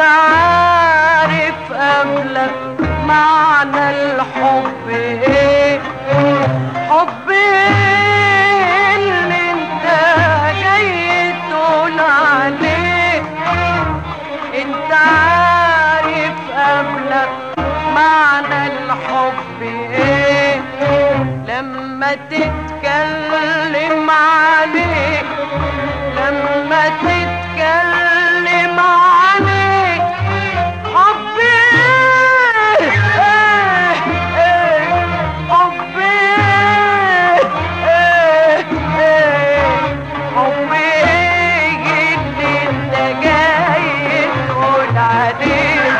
عارف قبلك معنى الحب ايه حب ايه اللي انت جاي تقول عليه انت عارف قبلك معنى الحب ايه لما تتكلم عليه لما تتكلم عليه حب ايه ايه ايه حب ايه ايه ايه حب ايه اللي انت جاي تقول عليه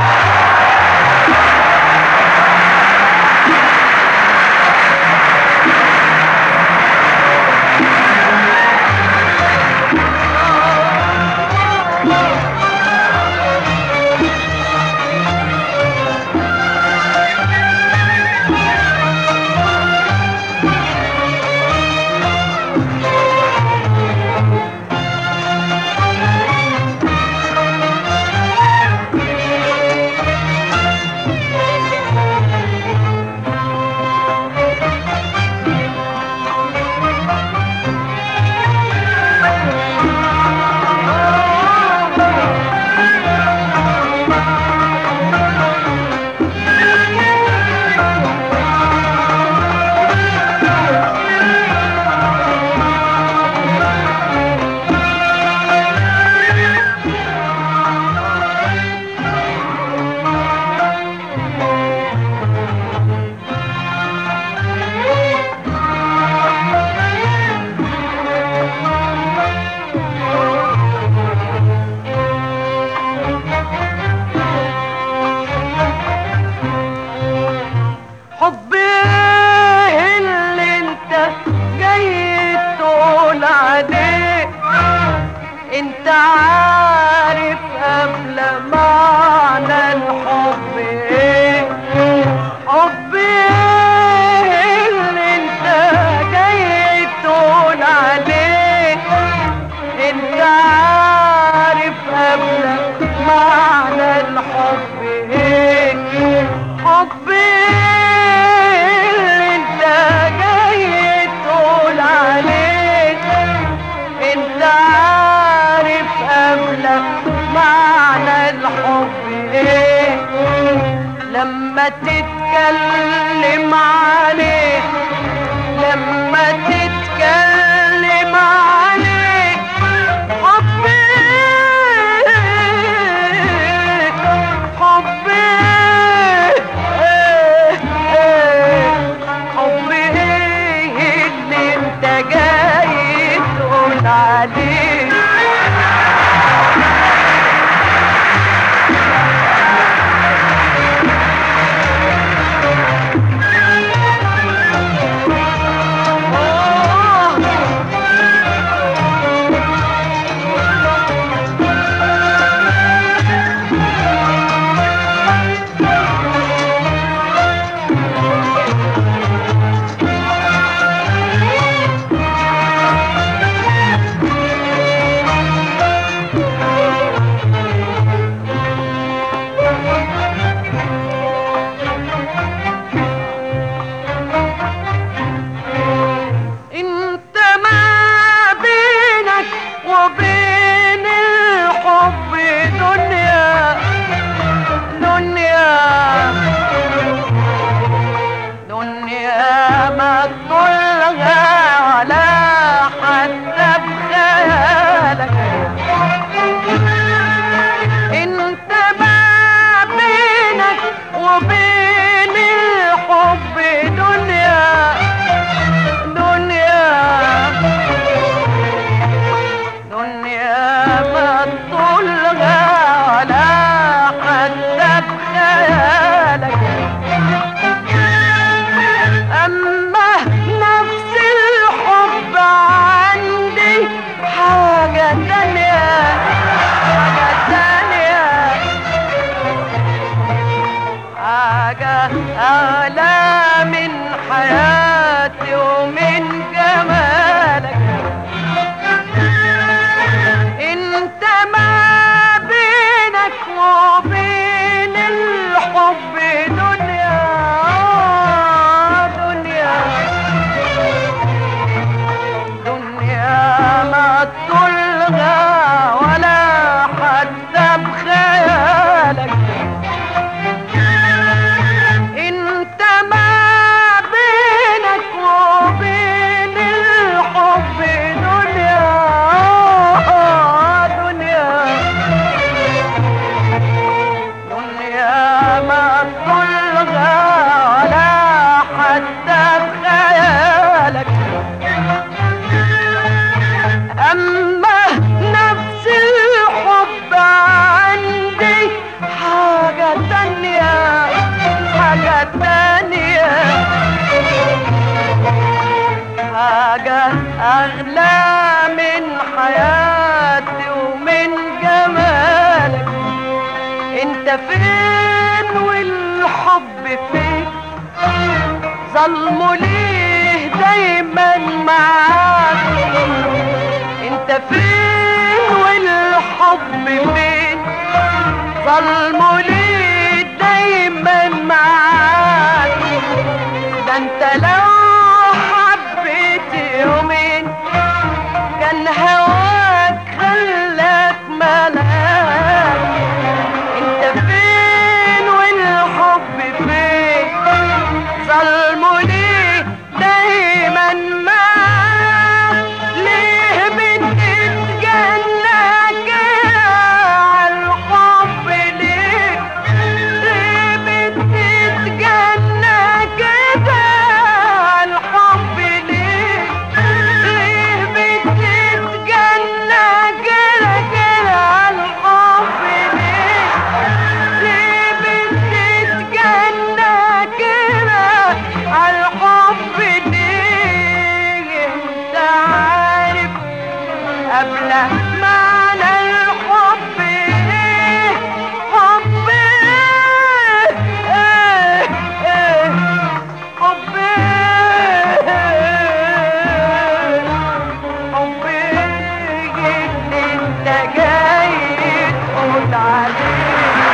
حب ايه اللي انت جاي تقول عليه انت عارف قبل معنى الحب ايه حب ايه اللي انت جاي تقول عليه انت عارف قبل معنى الحب ايه حب ايه اللي انت جاي تقول عليه انت عارف قبلك معنى الحب ايه لما تتكلم عليه لما تتكلم عليه حب ايه حب ايه ايه ايه حب ايه اللي انت جاي تقول عليه انت ما بينك وبين الحب دنيا دنيا دنيا ما تطلها على حتى بخيالك انت ما بينك وبين الحب دنيا دنيا دنيا ما تطولها على حتى بخيالك أما نفس الحب عندي حاجة تانية حاجة تانية حاجة أعلى من حياتي ومن جمالك انت ما بينك أغلى من حياتي ومن جمالك انت فين والحب فين ظلمه ليه دايما معاك انت فين والحب فين ظلمه ليه دايما معاك ده انت لو حبيت يومين كان هواك خلاك ملاك انت فين والحب فين ظلمه ليه دايما معاك ليه بتتجنى كده عالحب ليه ليه بتتجنى كده عالحب ليه ليه بتتجنى كده كده عالحب ليه ليه بتتجنى كده عالحب ليه انت عارف قبل معنى الحب ايه حب ايه ايه ايه حب ايه حب ايه اللي انت جاي تقول عليه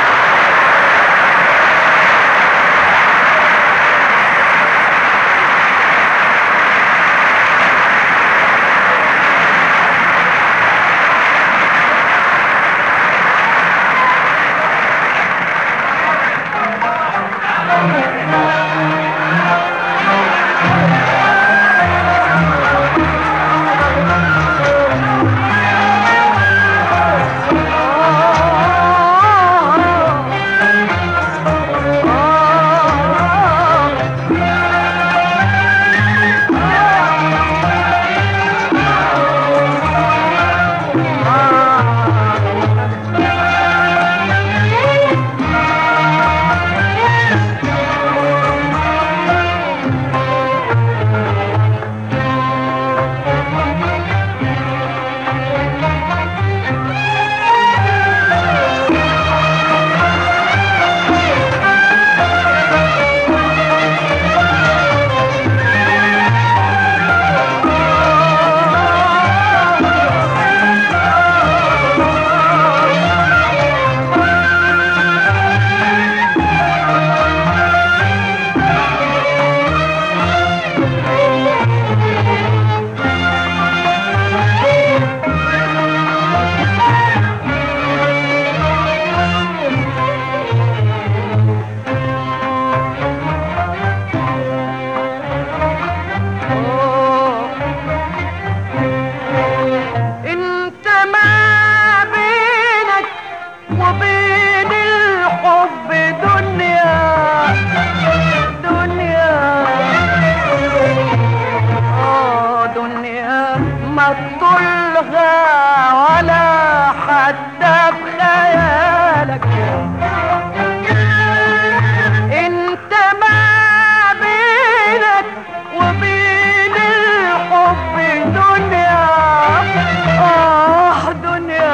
انت ما بينك وبين الحب دنيا دنيا اه دنيا ما تطولها ولا حتى بخيالك انت ما بينك وبين الحب دنيا اه دنيا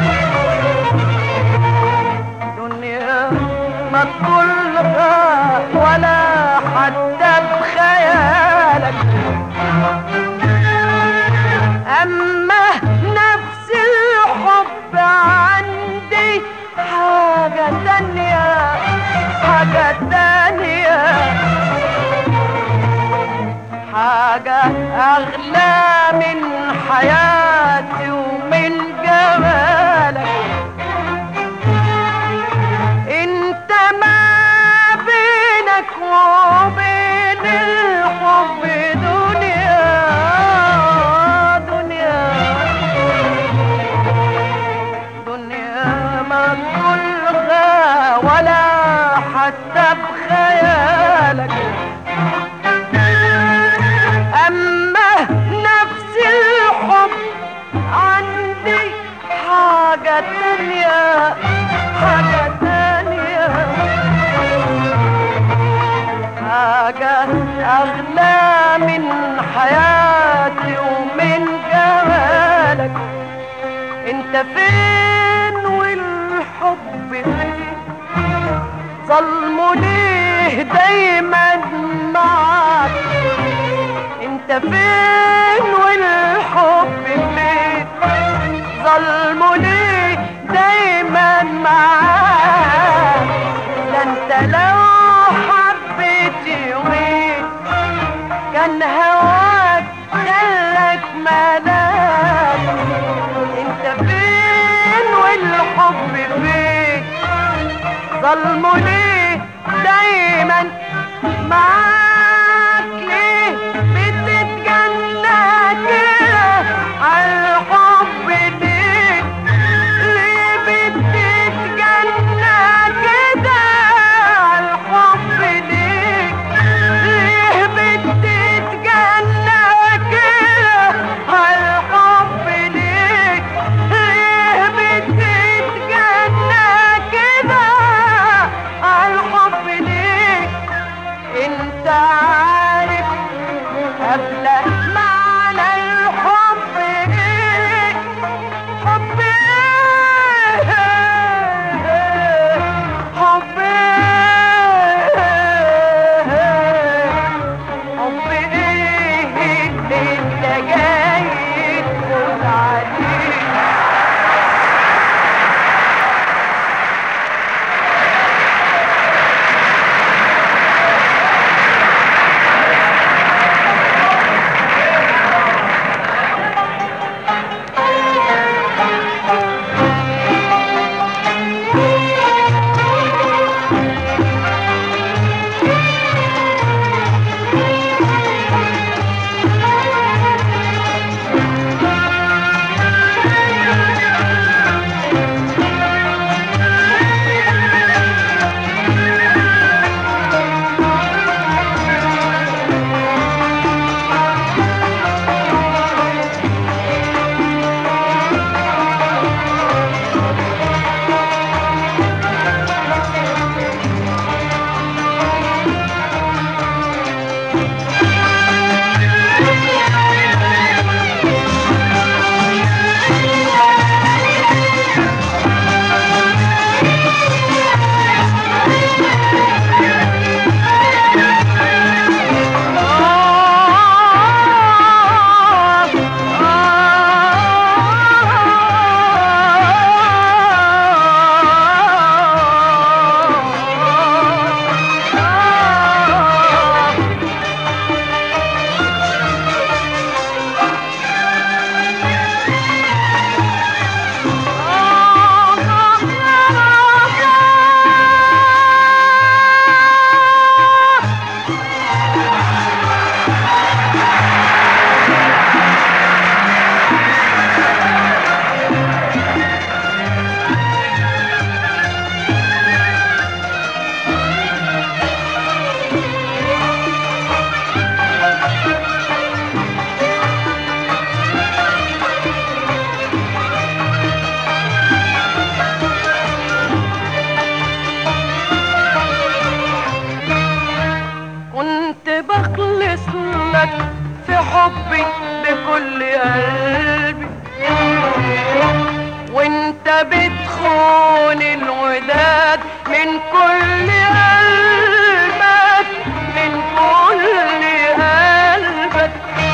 دنيا ما تطولها ولا حتى بخيالك اما نفس الحب عندي حاجة تانية حاجة تانية حاجة أغلى من حياتي ومن جمالك انت ما بينك وبين الحب دنيا دنيا دنيا ما تطولها ولا حتى بخيالك اما نفس الحب عندي حاجة تانية حاجة تانية حاجة أغلى من حياتي ومن انت فين والحب فين ظلمه ليه دايما معاك انت فين والحب فين ظلمه ليه دايما معاك ده انت لو حبيت يومين كان هواك خلك ملاك انت فين والحب فين ظلمه ليه دايما معاك ليه بتتجنى كده عالحب ليه ليه بتتجنى كده عالحب ليه ليه بتتجنى كده عالحب ليه ليه بتتجنى كده عالحب ليه انت عارف قبل معنى الحب ايه حب ايه حب ايه حب ايه اللي انت جاي تقول عليه كنت بخلص لك في حبي بكل قلبي وانت بتخون الوداد من كل قلبك من كل قلبك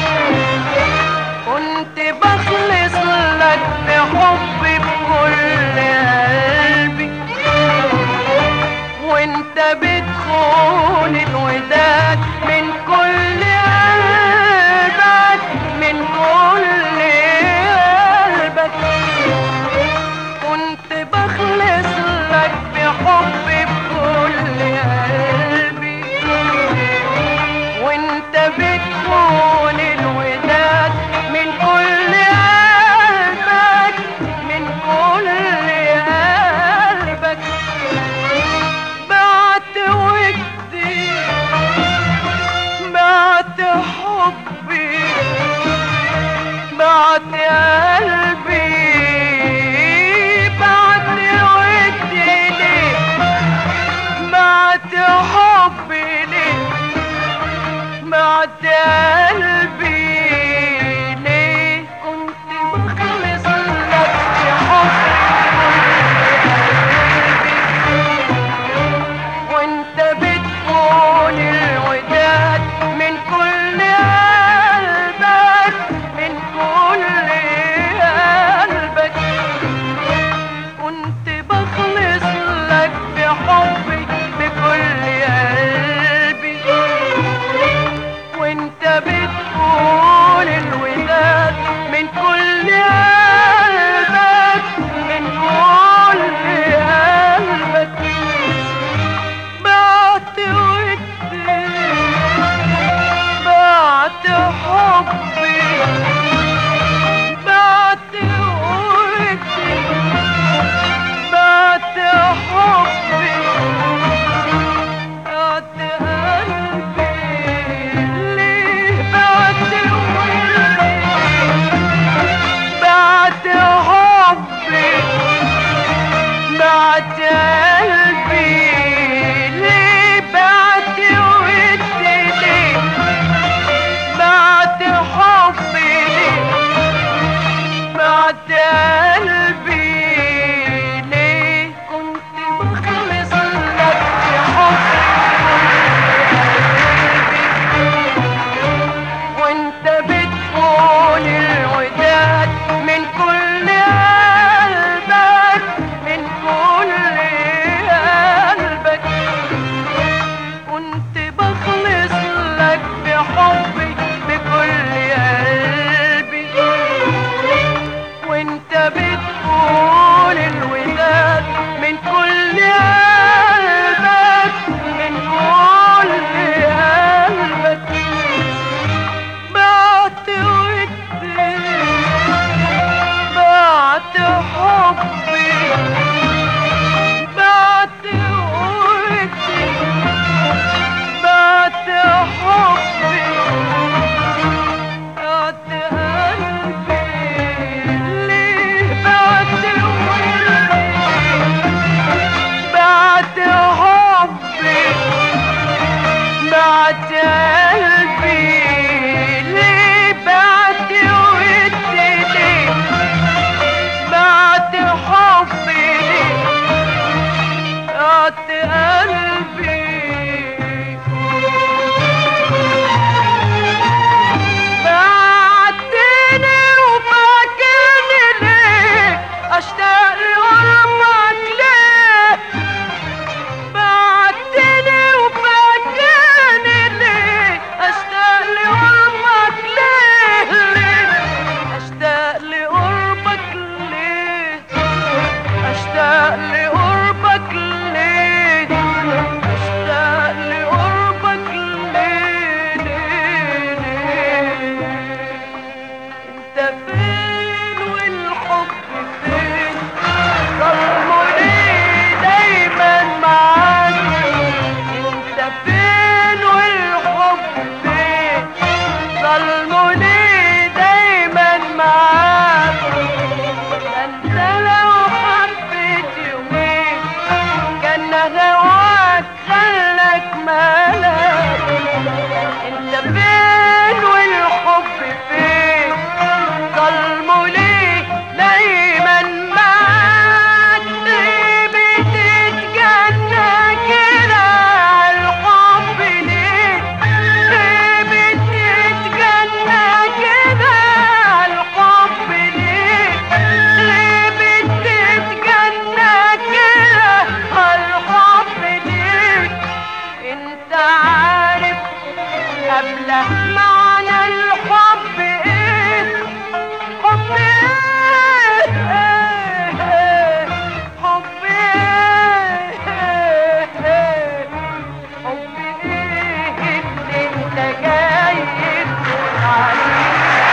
كنت بخلص لك في حبي بكل قلبي وانت بتخون الوداد من كل قلبك من كل قلبك كنت بخلص لك بحبي بكل قلبي وانت بتخون الوداد من كل قلبك من كل قلبك بعت ودي بعت حبي بعت قلبي بعت ودي ليه بعت حبي ليه بعت بعت قلبي ليه بعت ودي ليه بعت حبي ليه بعت قلبي بعتني وفاكرني ليه اشتاق لقربك ليه بعتني وفاكرني ليه اشتاق لقربك ليه ليه اشتاق لقربك ليه اشتاق لقربك ليه اشتاق لقربك ليه ليه ليه انت فين والحب فين ظلموا ليه دايما معاك انت فين والحب فين ظلموا ليه دايما معاك ده انت لو حبيت يومين كان هواك خلك مالك انت فين والحب فين ظلموا ليه دايما معاك ليه بتتجنى كده عالحب ليه ليه بتتجنى كده عالحب ليه ليه بتتجنى كده عالحب ليه انت عارف قبل معنى الحب ايه حب ايه ايه حب ايه ايه حب ايه اللي انت جاي تقول عليه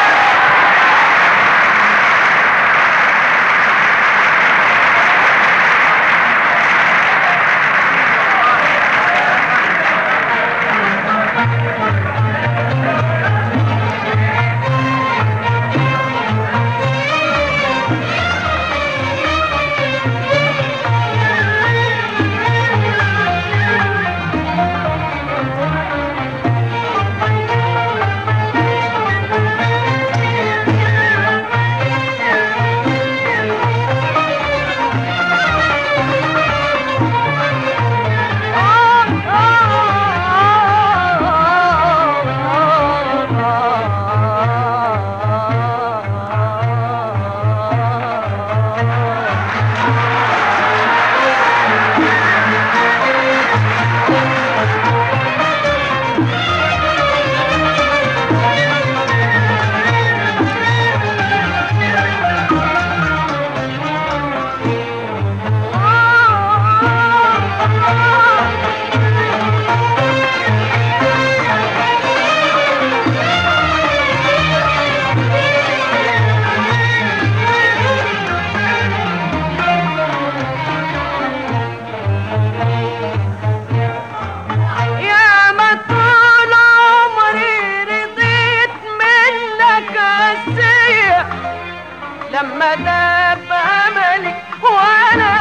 يا ما طول عمري رضيت منك قاسية لما داب املي وانا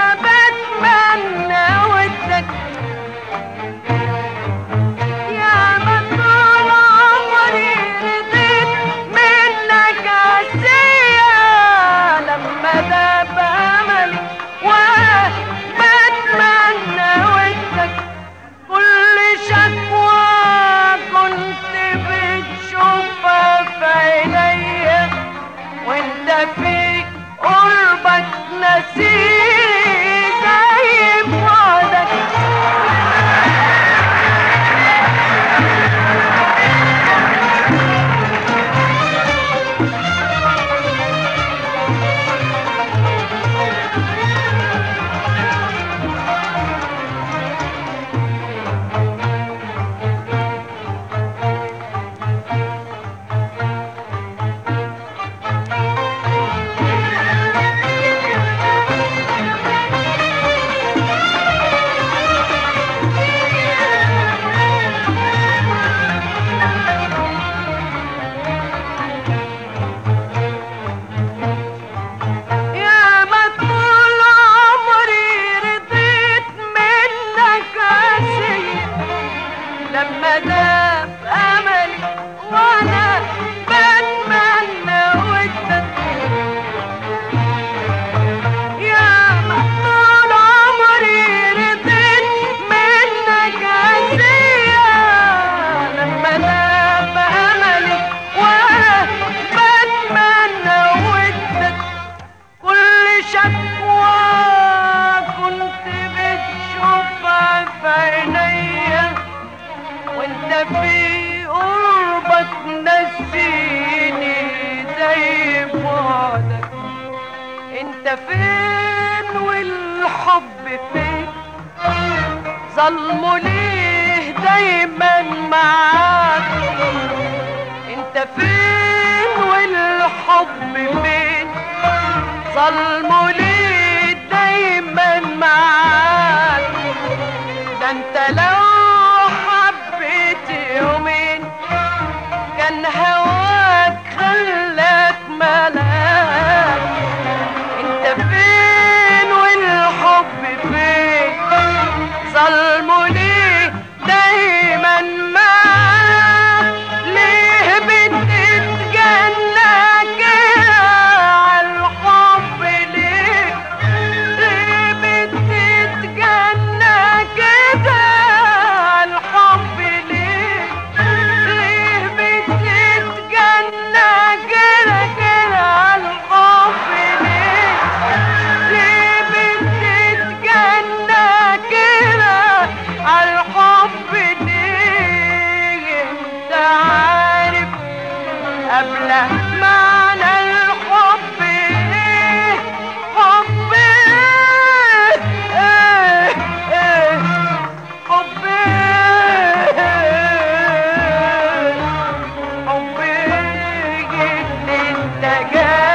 بتمنى ودك يا ما طول عمري رضيت منك قاسية لما داب املي وانا بتمنى ودك كل شكوى كنت بتشوفها في عينيا وانت في قربك نسيني زي بعدك دام املي وانا بتمنى ودك يا طول عمري رضيت منك عزية لما دام املي وانا بتمنى ودك كل شكوى كنت بتشوفها في عينيا وانت في قربك نسيني زي بعدك انت فين والحب فين ظلمه ليه دايما معاك انت فين والحب فين ظلمه ليه دايما معاك ده انت لو حبيت يومين كان هواك خلاك ملاك انت فين والحب فين ظلمه ليه دايما معاك ليه بتتجنى كده عالحب ليه ليه بتتجنى كده عالحب ليه ليه بتتجنى كده كده عالحب ليه ليه بتتجنى كده عالحب ليه انت عارف قبل معنى الحب ايه حب ايه ايه ايه حب ايه حب ايه اللي انت جاي